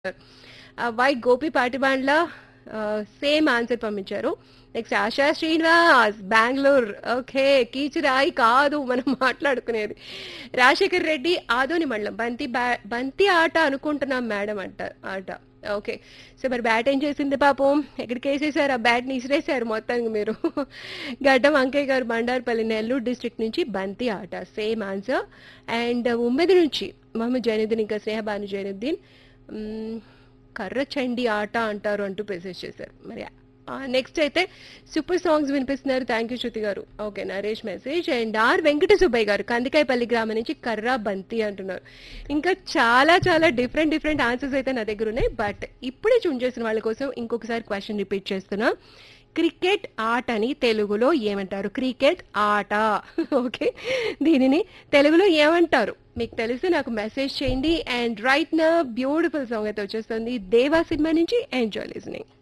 why Gopi Patibandla same answer పంపించారు next Asha Srinivas Bengaluru okay కీచురాయి కాదు మనం మాట్లాడుకునేది రాజశేఖర్ రెడ్డి ఆదోని మండలం బంతి బ్యా బంతి ఆట అనుకుంటున్నాం మేడం అంట ఆట ఓకే సో మరి బ్యాట్ ఏం చేసింది పాపం ఎక్కడికి వేసేసారు ఆ బ్యాట్ని ఇసిరేసారు మొత్తానికి మీరు గడ్డం అంకయ్య గారు బండార్పల్లి నెల్లూరు డిస్ట్రిక్ట్ నుంచి బంతి ఆట సేమ్ ఆన్సర్ అండ్ ఉమ్మెది నుంచి మహమ్మద్ జైనుద్దీన్ ఇంకా స్నేహబాను జైనుద్దీన్ మ్మ్, కర్ర చండి ఆట అంటారు అంటూ మెసేజ్ చేశారు మరి నెక్స్ట్ అయితే సూపర్ సాంగ్స్ వినిపిస్తున్నారు thank you Shruti garu okay Naresh message and R Venkata Subbaiah garu Kandikayapalli గ్రామం నుంచి కర్రా బంతి అంటున్నారు ఇంకా చాలా చాలా డిఫరెంట్ డిఫరెంట్ ఆన్సర్స్ అయితే నా దగ్గర ఉన్నాయి బట్ ఇప్పుడే చూన్ చేసిన వాళ్ళ కోసం ఇంకొకసారి క్వశ్చన్ రిపీట్ చేస్తున్నా క్రికెట్ ఆటని తెలుగులో ఏమంటారు క్రికెట్ ఆట ఓకే దీనిని తెలుగులో ఏమంటారు మీకు తెలిస్తే నాకు మెసేజ్ చేయండి అండ్ రైట్ నా బ్యూటిఫుల్ సాంగ్ అయితే వచ్చేస్తుంది దేవా సినిమా నుంచి ఎంజాయ్ లిజనింగ్